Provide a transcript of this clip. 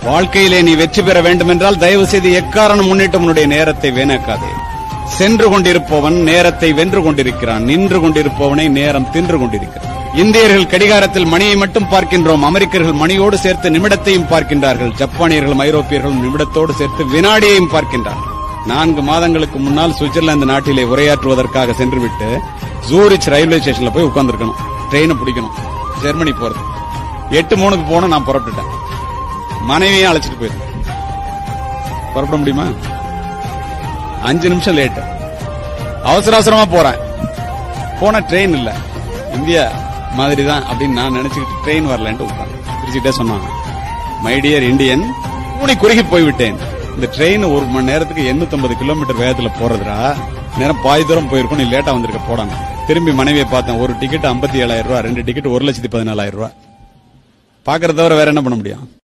வாழ்க்கையிலே நீ வெற்றி பெற வேண்டுமென்றால் தயவு செய்து எக்காரணம் முன்னிட்டு உன்னுடைய நேரத்தை வீணாக்காதே சென்று கொண்டிருப்பவன் நேரத்தை வென்று கொண்டிருக்கிறான் நின்று கொண்டிருப்பவனை நேரம் தின்று கொண்டிருக்கிறான் இந்தியர்கள் கடிகாரத்தில் மணியை மட்டும் பார்க்கின்றோம் அமெரிக்கர்கள் மணியோடு சேர்த்து நிமிடத்தையும் பார்க்கின்றார்கள் ஜப்பானியர்களும் ஐரோப்பியர்களும் நிமிடத்தோடு சேர்த்து வினாடியையும் பார்க்கின்றார்கள் நான்கு மாதங்களுக்கு முன்னால் சுவிட்சர்லாந்து நாட்டிலே உரையாற்றுவதற்காக சென்றுவிட்டு ஜூரிச் ரயில்வே ஸ்டேஷன்ல போய் உட்கார்ந்திருக்கணும் ட்ரெயினை பிடிக்கணும் ஜெர்மனி போறது எட்டு மூணுக்கு போன நான் புறப்பட்டுட்டேன் மனைவியும் அழைச்சிட்டு போயிருந்தேன் புறப்பட முடியுமா அஞ்சு நிமிஷம் லேட் அவசர அவசரமா போறேன் போன ட்ரெயின் இல்ல இந்தியா மாதிரி தான் அப்படின்னு நான் நினைச்சுக்கிட்டு ட்ரெயின் வரலன்ட்டு உட்கார்ந்து பிரிச்சுட்டே சொன்னாங்க மை டியர் இந்தியன் கூடி குறுகி போய்விட்டேன் இந்த ட்ரெயின் ஒரு மணி நேரத்துக்கு 850 கிலோமீட்டர் வேகத்துல போறதுடா நேரம் பாதி தூரம் போயிருக்கும் நீ லேட்டா வந்திருக்க போடாங்க திரும்பி மனைவியை பார்த்தேன் ஒரு டிக்கெட் ஐம்பத்தி ஏழாயிரம் ரூபாய் ரெண்டு டிக்கெட் ஒரு லட்சத்தி பதினாலாயிரம் ரூபாய் பாக்குறத தவிர வேற என்ன பண்ண முடியும்